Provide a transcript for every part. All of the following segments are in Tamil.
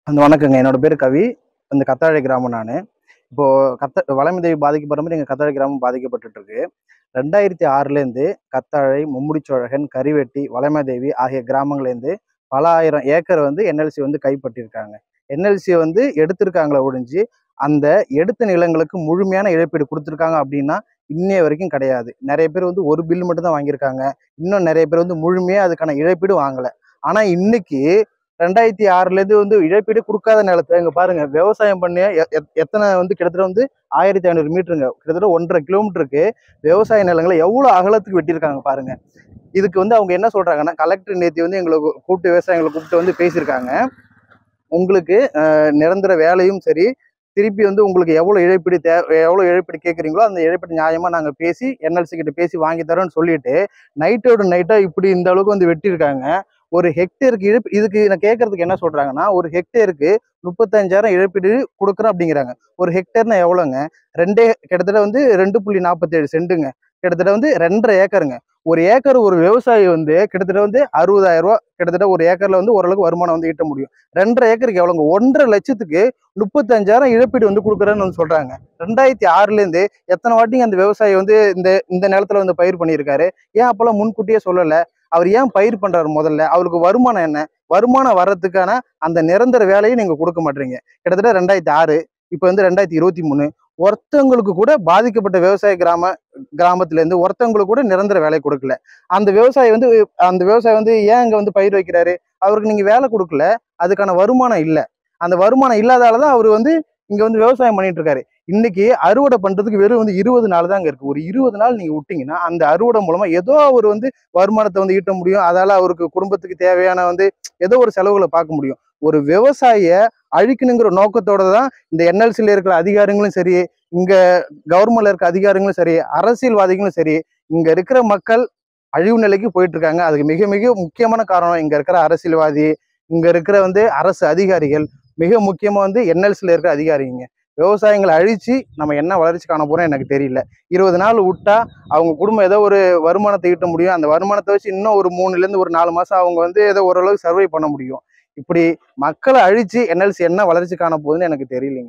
அந்த வணக்கங்க என்னோட பேர் கவி இந்த கத்தாழை கிராமம் நான் இப்போ கத்த வளமிதவி பாதிக்கப்படுற மாதிரி எங்கள் கத்தாழை கிராமம் பாதிக்கப்பட்டுட்டு இருக்கு ரெண்டாயிரத்தி ஆறுலேருந்து கத்தாழை மும்முடிச்சோழகன் கரிவெட்டி வளமதேவி ஆகிய கிராமங்கள்லேருந்து பல ஆயிரம் ஏக்கர் வந்து என்எல்சி வந்து கைப்பற்றியிருக்காங்க என்எல்சி வந்து எடுத்திருக்காங்களே ஒழிஞ்சு அந்த எடுத்த நிலங்களுக்கு முழுமையான இழப்பீடு கொடுத்துருக்காங்க அப்படின்னா இன்னைய வரைக்கும் கிடையாது நிறைய பேர் வந்து ஒரு பில் மட்டும் தான் வாங்கியிருக்காங்க இன்னும் நிறைய பேர் வந்து முழுமையாக அதுக்கான இழப்பீடு வாங்கலை ஆனால் இன்னைக்கு ரெண்டாயிரத்தி ஆறுலேருந்து வந்து இழப்பீடு கொடுக்காத நிலத்தை இங்கே பாருங்க விவசாயம் பண்ணி எ- எத்- எத்தனை வந்து கிட்டத்தட்ட வந்து ஆயிரத்தி ஐநூறு மீட்டருங்க கிட்டத்தட்ட ஒன்றரை கிலோமீட்டருக்கு விவசாய நிலங்களை எவ்வளோ அகலத்துக்கு வெட்டியிருக்காங்க பாருங்க இதுக்கு வந்து அவங்க என்ன சொல்றாங்கன்னா கலெக்டர் நேத்தி வந்து எங்களை கூ- கூப்பிட்டு விவசாயிகளை கூப்பிட்டு வந்து பேசியிருக்காங்க உங்களுக்கு அஹ், நிரந்தர வேலையும் சரி திருப்பி வந்து உங்களுக்கு எவ்வளோ இழப்பீடு தே எவ்வளோ இழப்பீடு கேட்குறீங்களோ அந்த இழப்பீடு நியாயமாக நாங்கள் பேசி என்எல்சி கிட்ட பேசி வாங்கி தரோம்னு சொல்லிட்டு நைட்டோட நைட்டாக இப்படி இந்த அளவுக்கு வந்து வெட்டியிருக்காங்க ஒரு ஹெக்டேருக்கு இழப்பு இதுக்கு நான் கேட்கறதுக்கு என்ன சொல்றாங்கன்னா ஒரு ஹெக்டேருக்கு முப்பத்தஞ்சாயிரம் இழப்பீடு கொடுக்குறோம் அப்படிங்கிறாங்க ஒரு ஹெக்டேர்னா எவ்வளோங்க ரெண்டே கிட்டத்தட்ட வந்து ரெண்டு புள்ளி நாற்பத்தேழு சென்ட்டுங்க கிட்டத்தட்ட வந்து ரெண்டரை ஏக்கருங்க ஒரு ஏக்கர் ஒரு விவசாயி வந்து கிட்டத்தட்ட வந்து அறுபதாயிரம் ரூபா கிட்டத்தட்ட ஒரு ஏக்கர்ல வந்து ஓரளவுக்கு வருமானம் வந்து ஈட்ட முடியும் ரெண்டரை ஏக்கருக்கு எவ்வளோங்க ஒன்றரை லட்சத்துக்கு முப்பத்தஞ்சாயிரம் இழப்பீடு வந்து கொடுக்குறேன்னு வந்து சொல்றாங்க ரெண்டாயிரத்தி ஆறுல இருந்து எத்தனை வாட்டிங்க அந்த விவசாயி வந்து இந்த இந்த நிலத்துல வந்து பயிர் பண்ணியிருக்காரு ஏன் அப்பெல்லாம் முன்கூட்டியே சொல்லல அவர் ஏன் பயிர் பண்றாரு முதல்ல அவருக்கு வருமானம் என்ன வருமானம் வர்றதுக்கான அந்த நிரந்தர வேலையை நீங்க கொடுக்க மாட்டீங்க கிட்டத்தட்ட ரெண்டாயிரத்தி ஆறு இப்போ வந்து ரெண்டாயிரத்தி இருபத்தி மூணு ஒருத்தவங்களுக்கு கூட பாதிக்கப்பட்ட விவசாய கிராம கிராமத்துல இருந்து ஒருத்தவங்களுக்கு கூட நிரந்தர வேலை கொடுக்கல அந்த விவசாயி வந்து அந்த விவசாயி வந்து ஏன் இங்க வந்து பயிர் வைக்கிறாரு அவருக்கு நீங்க வேலை கொடுக்கல அதுக்கான வருமானம் இல்லை அந்த வருமானம் இல்லாதால தான் அவர் வந்து இங்க வந்து விவசாயம் பண்ணிட்டு இருக்காரு இன்னைக்கு அறுவடை பண்றதுக்கு வெறும் வந்து இருபது நாள் தாங்க இருக்கு ஒரு இருபது நாள் நீங்க விட்டீங்கன்னா அந்த அறுவடை மூலமா ஏதோ அவர் வந்து வருமானத்தை வந்து ஈட்ட முடியும் அதால அவருக்கு குடும்பத்துக்கு தேவையான வந்து ஏதோ ஒரு செலவுகளை பார்க்க முடியும் ஒரு விவசாயிய அழிக்கணுங்கிற நோக்கத்தோட தான் இந்த என்எல்சியில் இருக்கிற அதிகாரிகளும் சரி இங்க கவர்மெண்ட்ல இருக்க அதிகாரிகளும் சரி அரசியல்வாதிகளும் சரி இங்க இருக்கிற மக்கள் அழிவு நிலைக்கு போயிட்டு இருக்காங்க அதுக்கு மிக மிக முக்கியமான காரணம் இங்க இருக்கிற அரசியல்வாதி இங்க இருக்கிற வந்து அரசு அதிகாரிகள் மிக முக்கியமா வந்து என்எல்சியில் இருக்கிற அதிகாரிங்க விவசாயங்களை அழிச்சு நம்ம என்ன வளர்ச்சி காண போறோம் எனக்கு தெரியல இருபது நாள் விட்டா அவங்க குடும்பம் ஏதோ ஒரு வருமானத்தை ஈட்ட முடியும் அந்த வருமானத்தை வச்சு இன்னும் ஒரு மூணுல இருந்து ஒரு நாலு மாசம் அவங்க வந்து ஏதோ ஓரளவுக்கு சர்வை பண்ண முடியும் இப்படி மக்களை அழிச்சு என்எல்சி என்ன வளர்ச்சி காண போகுதுன்னு எனக்கு தெரியலைங்க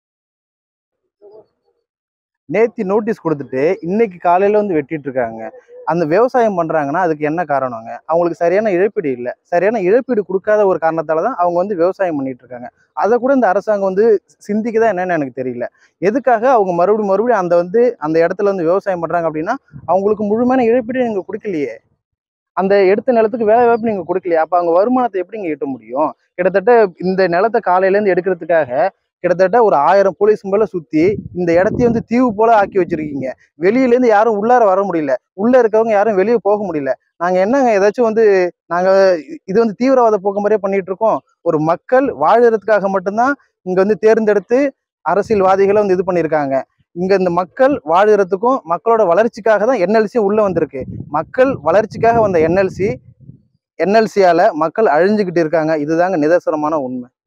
நேத்தி நோட்டீஸ் கொடுத்துட்டு இன்னைக்கு காலையில வந்து வெட்டிட்டு இருக்காங்க அந்த விவசாயம் பண்றாங்கன்னா அதுக்கு என்ன காரணங்க அவங்களுக்கு சரியான இழப்பீடு இல்லை சரியான இழப்பீடு கொடுக்காத ஒரு காரணத்தால தான் அவங்க வந்து விவசாயம் பண்ணிட்டு இருக்காங்க அதை கூட இந்த அரசாங்கம் வந்து சிந்திக்குதா என்னன்னு எனக்கு தெரியல எதுக்காக அவங்க மறுபடியும் மறுபடியும் அந்த வந்து அந்த இடத்துல வந்து விவசாயம் பண்றாங்க அப்படின்னா அவங்களுக்கு முழுமையான இழப்பீடு நீங்க கொடுக்கலையே அந்த எடுத்த நிலத்துக்கு வேலை வாய்ப்பு நீங்க கொடுக்கலையே அப்ப அவங்க வருமானத்தை எப்படி நீங்க ஈட்ட முடியும் கிட்டத்தட்ட இந்த நிலத்தை காலையில இருந்து எடுக்கிறதுக்காக கிட்டத்தட்ட ஒரு ஆயிரம் போலீஸ் மேல சுத்தி இந்த இடத்தையும் வந்து தீவு போல ஆக்கி வச்சிருக்கீங்க வெளியில இருந்து யாரும் உள்ளார வர முடியல உள்ள இருக்கவங்க யாரும் வெளியே போக முடியல நாங்க என்னங்க ஏதாச்சும் வந்து நாங்க இது வந்து தீவிரவாத போக்கு மாதிரியே பண்ணிட்டு இருக்கோம் ஒரு மக்கள் வாழறதுக்காக மட்டும்தான் இங்க வந்து தேர்ந்தெடுத்து அரசியல்வாதிகளை வந்து இது பண்ணியிருக்காங்க இங்க இந்த மக்கள் வாழுறதுக்கும் மக்களோட வளர்ச்சிக்காக தான் என்எல்சி உள்ள வந்திருக்கு மக்கள் வளர்ச்சிக்காக வந்த என்எல்சி என்எல்சியால மக்கள் அழிஞ்சுக்கிட்டு இருக்காங்க இதுதாங்க நிதர்சனமான உண்மை